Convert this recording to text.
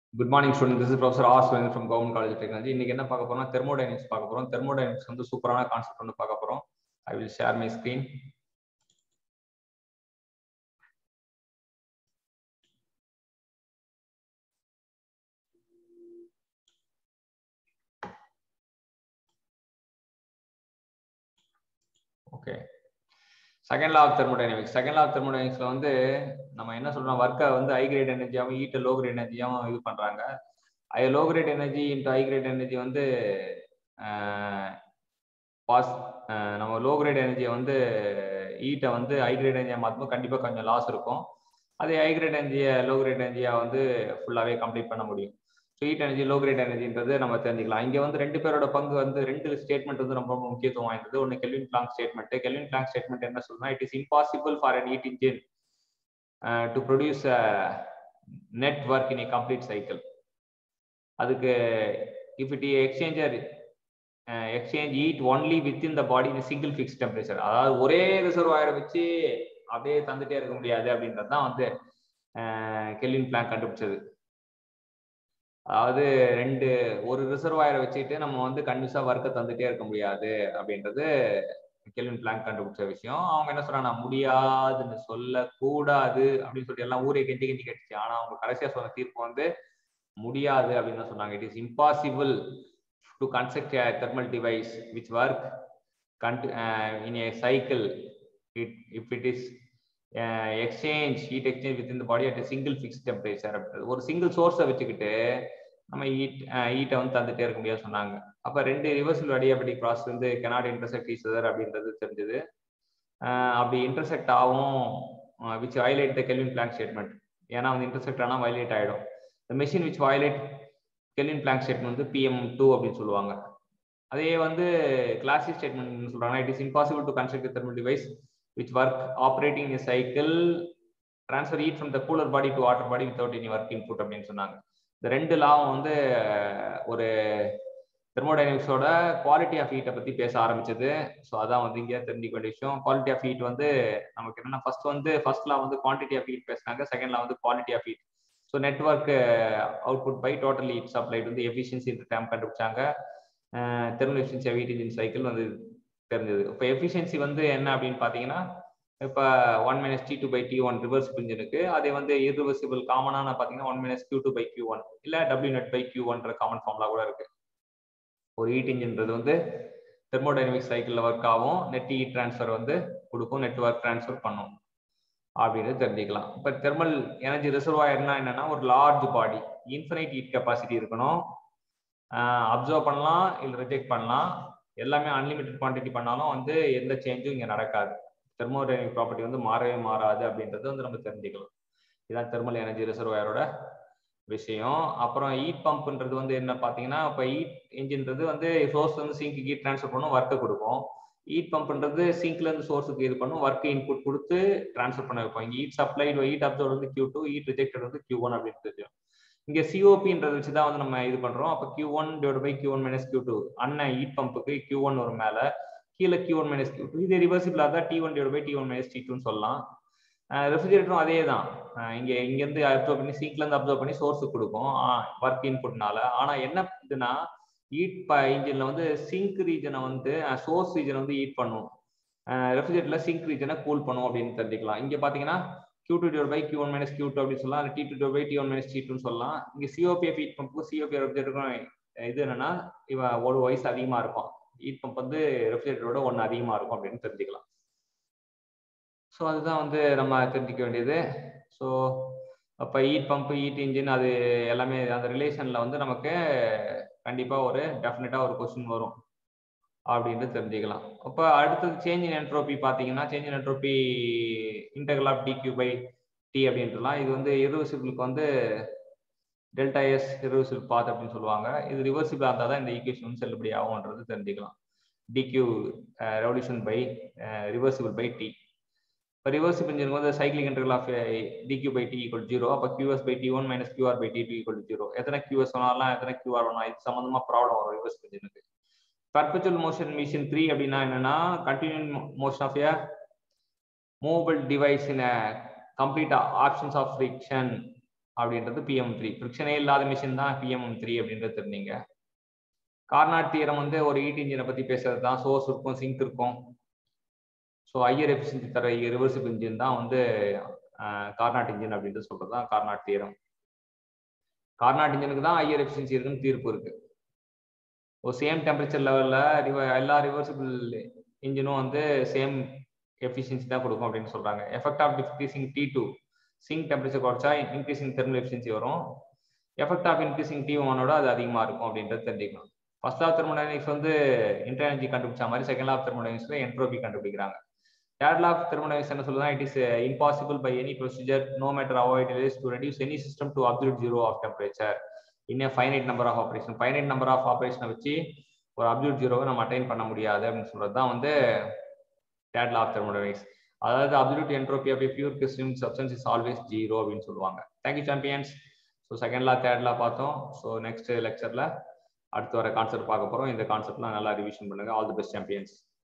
good morning student this is professor R Surendran from government college technology இன்னைக்கு என்ன பார்க்க போறோம் தெர்மோடைனிக்ஸ் பார்க்க போறோம் தெர்மோடைனிக்ஸ் வந்து சூப்பரான கான்செப்ட் ஒன்று பார்க்க போறோம் I will share my screen okay second law of thermodynamics second law of தெர்மோடைனமிக்ஸ்ல வந்து நம்ம என்ன சொல்றோம் ஒர்க்கை வந்து ஹை கிரேட் எனர்ஜியாகவும் ஈட்ட லோ கிரேட் எனர்ஜியாகவும் இது பண்றாங்க ஐ low grade energy into high grade energy வந்து பாஸ் நம்ம லோ கிரேட் எனர்ஜியை வந்து ஈட்டை வந்து ஹை கிரேட் எனர்ஜியாக மாற்றும்போது கண்டிப்பாக கொஞ்சம் லாஸ் இருக்கும் அதே ஹை கிரேட் எனர்ஜியை லோ கிரேட் எனர்ஜியாக வந்து ஃபுல்லாகவே கம்ப்ளீட் பண்ண முடியும் so heat energy low grade எனர்ஜின்றது நம்ம தெரிஞ்சுக்கலாம் இங்கே வந்து ரெண்டு பேரோட பங்கு வந்து ரெண்டு ஸ்டேட்மெண்ட் வந்து ரொம்ப ரொம்ப முக்கியத்துவம் வாய்ந்தது ஒன்று Kelvin Planck statement Kelvin Planck statement என்ன சொல்லுன்னா it is impossible for an heat engine to produce net work in a complete cycle அதுக்கு if it exchanger exchange heat only with in the body in single fix temperature அதாவது ஒரே ரிசர்வாயரை வச்சு அப்படியே தந்துட்டே இருக்க முடியாது அப்படின்றது தான் வந்து கெல்வின் பிளாங்க் கண்டுபிடிச்சது அதாவது ரெண்டு ஒரு ரிசர்வாயரை வச்சுட்டு நம்ம வந்து கண்டிப்பா ஒர்க்கை தந்துட்டே இருக்க முடியாது அப்படின்றது கெல்வின் பிளாங்க் கண்டுபிடிச்ச விஷயம் அவங்க என்ன சொல்றாங்க முடியாதுன்னு சொல்லக்கூடாது அப்படின்னு சொல்லி எல்லாம் ஊரே கெஞ்சி கெஞ்சி கட்டிச்சு ஆனா அவங்க கடைசியா சொன்ன தீர்ப்பு வந்து முடியாது அப்படின்னு தான் சொன்னாங்க it is impossible to construct a thermal device which work uh, in a cycle it, if it is uh, exchange heat exchange within the body at a single fixed temperature ஒரு சிங்கிள் சோர்ஸை வச்சுக்கிட்டு நம்ம heat ஹீட்டை வந்து தந்துட்டே இருக்க முடியாது சொன்னாங்க அப்போ ரெண்டு ரிவர்சல் அடியாபடி ப்ராசஸ் வந்து கெனாட் இன்டர்செக்ட் ஈச் அதர் அப்படின்றது தெரிஞ்சது அப்படி இன்டர்செக்ட் ஆகும் which violate the Kelvin Planck statement ஏன்னா வந்து இன்டர்செக்ட் ஆனால் வயலேட் ஆகிடும் the machine which violate Kelvin Planck statement வந்து பிஎம் டூ அப்படின்னு சொல்லுவாங்க அதே வந்து கிளாசிக் ஸ்டேட்மெண்ட் சொல்றாங்க it is impossible to construct thermal device which work operating a cycle transfer heat from the cooler body to water body without any work input அப்படின்னு சொன்னாங்க இந்த ரெண்டு லாவும் வந்து ஒரு தெர்மோடைனமிக்ஸோட குவாலிட்டி ஆஃப் ஹீட்டை பத்தி பேச ஆரம்பிச்சது ஸோ அதான் வந்து இங்கே தெரிஞ்சுக்க வேண்டிய விஷயம் குவாலிட்டி ஆஃப் ஹீட் வந்து நமக்கு என்னன்னா ஃபர்ஸ்ட் வந்து ஃபர்ஸ்ட் லா வந்து குவான்டிட்டி ஆஃப் ஹீட் பேசுனாங்க செகண்ட் லா வந்து quality of heat so net work output by total heat supplied வந்து எஃபிஷியன்சி டேம் கண்டுபிடிச்சாங்க thermal efficiency heat engine cycle வந்து தெரிஞ்சது இப்போ எஃபிஷியன்சி வந்து என்ன அப்படின்னு பார்த்தீங்கன்னா இப்போ one minus T two by T one reversible இன்ஜினுக்கு அதே வந்து இரிவர்சிபிள் காமனான பார்த்தீங்கன்னா one minus Q two by Q one இல்லை டபிள்யூ நெட் பை கியூ ஒன்ற காமன் ஃபார்ம்லா கூட இருக்கு ஒரு ஹீட் இன்ஜின்றது வந்து தெர்மோடைனமிக் சைக்கிளில் ஒர்க் ஆகும் நெட் ஹீட் ட்ரான்ஸ்ஃபர் வந்து கொடுக்கும் நெட்ஒர்க் ட்ரான்ஸ்ஃபர் பண்ணும் அப்படின்னு தெரிஞ்சுக்கலாம் இப்போ தெர்மல் எனர்ஜி ரிசர்வாயர்னா என்னன்னா ஒரு large body infinite heat capacity இருக்கணும் அப்சர்வ் பண்ணலாம் இல்லை ரிஜெக்ட் பண்ணலாம் எல்லாமே அன்லிமிட்டட் குவான்டிட்டி பண்ணாலும் வந்து எந்த சேஞ்சும் இங்கே நடக்காது தெர்மோடைனிக் ப்ராப்பர்ட்டி வந்து மாறவே மாறாது அப்படின்றது வந்து நம்ம தெரிஞ்சுக்கலாம் இதுதான் தெர்மல் எனர்ஜி ரிசர்வாயரோட விஷயம் அப்புறம் ஹீட் பம்ப்ன்றது வந்து என்ன பார்த்தீங்கன்னா இப்போ ஹீட் இன்ஜின்றது வந்து சோர்ஸ் வந்து சிங்க்கு ஹீட் ட்ரான்ஸ்ஃபர் பண்ணும் ஒர்க்கை கொடுக்கும் ஹீட் பம்ப்ன்றது சிங்க்ல இருந்து சோர்ஸுக்கு இது பண்ணும் ஒர்க் இன்புட் கொடுத்து ட்ரான்ஸ்ஃபர் பண்ண வைப்போம் இங்கே ஹீட் சப்ளைட் ஹீட் அப்சர்வ் வந்து கியூ டூ ஹீட் ரிஜெக்டட் வந்து கியூ ஒன் அப்படின்னு தெரியும் இங்கே சிஓபின்றத வச்சு தான் வந்து நம்ம இது பண்றோம் அப்போ Q one divide by Q one minus Q two அண்ணன் ஹீட் பம்புக்கு கியூ ஒன் ஒரு மேல கீழே Q one minus Q two இது ரிவர்சிபிளாக தான் T one divide by T one minus T டூன்னு சொல்லலாம் ரெஃப்ரிஜரேட்டரும் அதே தான் இங்கே இங்கேருந்து அப்சர்வ் பண்ணி சிங்க்ல இருந்து அப்சர்வ் பண்ணி சோர்ஸுக்கு கொடுக்கும் ஒர்க் இன்புட்னால ஆனால் என்ன இதுனா ஹீட் இன்ஜின்ல வந்து சிங்க் ரீஜனை வந்து சோர்ஸ் ரீஜனை வந்து ஹீட் பண்ணும் ரெஃப்ரிஜரேட்டர்ல சிங்க் ரீஜனை கூல் பண்ணும் அப்படின்னு தெரிஞ்சுக்கலாம் இங்க பாத்தீங்கன்னா Q two divide by Q one minus Q two அப்படின்னு சொல்லலாம் T two divide by T one minus T டூன்னு சொல்லலாம் இங்க சிஓபிஎஃப் ஹீட் பம்புக்கும் சிஓபி ரெஃப்ரிஜரேட்டருக்கும் இது என்னன்னா இவ ஒரு வயசு அதிகமா இருக்கும் ஹீட் பம்ப் வந்து ரெஃப்ரிஜரேட்டரோட ஒன்று அதிகமா இருக்கும் அப்படின்னு தெரிஞ்சுக்கலாம் ஸோ அதுதான் வந்து நம்ம தெரிஞ்சுக்க வேண்டியது ஸோ அப்போ ஹீட் பம்ப் ஹீட் இன்ஜின் அது எல்லாமே அந்த ரிலேஷனில் வந்து நமக்கு கண்டிப்பாக ஒரு டெஃபினட்டாக ஒரு கொஸ்டின் வரும் அப்படின்ட்டு தெரிஞ்சுக்கலாம் அப்போ அடுத்தது சேஞ்ச் இன் என்ட்ரோபி பார்த்தீங்கன்னா change in entropy integral of dQ by T அப்படின்றலாம் இது வந்து இரிவர்சிபிளுக்கு வந்து டெல்டா எஸ் இரிவர்சிபிள் பாத் அப்படின்னு சொல்லுவாங்க இது ரிவர்சிபிளாக இருந்தால் தான் இந்த ஈக்குவேஷன் வந்து செல்லுபடி ஆகும்ன்றது தெரிஞ்சுக்கலாம் dQ revolution by reversible by T இப்போ ரிவர்சிபிள் இன்ஜின் வந்து cyclic integral of dQ by T equal zero அப்போ QS by T one minus QR by T two equal zero எத்தனை கியூஎஸ் வேணாலும் எத்தனை கியூஆர் வேணாம் இது சம்மந்தமாக ப்ராப்ளம் வரும் ரிவர்சிபிள் இன்ஜினுக்கு பர்பச்சுவல் மோஷன் மிஷின் த்ரீ அப்படின்னா என்னன்னா continue motion of a movable device in complete options of friction அப்படின்றது பிஎம் த்ரீ ஃப்ரிக்ஷனே இல்லாத மிஷின் தான் பிஎம் த்ரீ அப்படின்றது தெரிஞ்சீங்க கார்னாட் தியரம் வந்து ஒரு ஈட் இன்ஜினை பத்தி பேசுறது தான் சோர்ஸ் இருக்கும் சிங்க் இருக்கும் ஸோ ஐயர் எஃபிஷியன்சி தர ரிவர்சிபிள் இன்ஜின் தான் வந்து கார்னாட் இன்ஜின் அப்படின்ட்டு சொல்றது தான் கார்னாட் தியரம் கார்னாட் இன்ஜினுக்கு தான் ஐயர் எஃபிஷியன்சி இருக்குன்னு தீர்ப்பு இருக்கு ஒரு சேம் டெம்பரேச்சர் லெவலில் எல்லா ரிவர்சிபிள் இன்ஜினும் வந்து சேம் எஃபிஷியன்சி தான் கொடுக்கும் அப்படின்னு சொல்றாங்க effect of decreasing T two sink temperature குறைச்சா இன்க்ரீசிங் தெர்மல் எஃபிஷியன்சி வரும் எஃபெக்ட் ஆஃப் இன்க்ரீசிங் டி ஒனோட அது அதிகமாக இருக்கும் அப்படின்றது தெரிஞ்சுக்கணும் ஃபர்ஸ்ட் ஆஃப் தெர்மோடைனிக்ஸ் வந்து இன்டர்னர்ஜி கண்டுபிடிச்ச மாதிரி செகண்ட் ஆஃப் தெர்மோடைனிக்ஸ்ல என்ட்ரோபி கண்டுபிடிக்கிறாங்க தேர்ட் ஆஃப் தெர்மோடைனிக்ஸ் என்ன சொல்லுதா it is impossible by any procedure no matter avoid is to reduce any system to absolute zero of temperature in finite number of operation finite number of ஆப்ரேஷனை வச்சு ஒரு absolute ஜீரோவை நம்ம attain பண்ண முடியாது அப்படின்னு சொல்றது தான் வந்து தேர்ட் லா ஆஃப் தெர்மோடைனிக்ஸ் அதாவது absolute entropy of pure crystalline substance is always zero அப்படின்னு சொல்லுவாங்க thank you champions so second law third law பார்த்தோம் ஸோ நெக்ஸ்ட் லெக்சர்ல அடுத்து வர கான்செப்ட் பார்க்க போறோம் இந்த கான்செப்ட்லாம் நல்லா ரிவிஷன் பண்ணுங்க ஆல் தி பெஸ்ட் சாம்பியன்ஸ்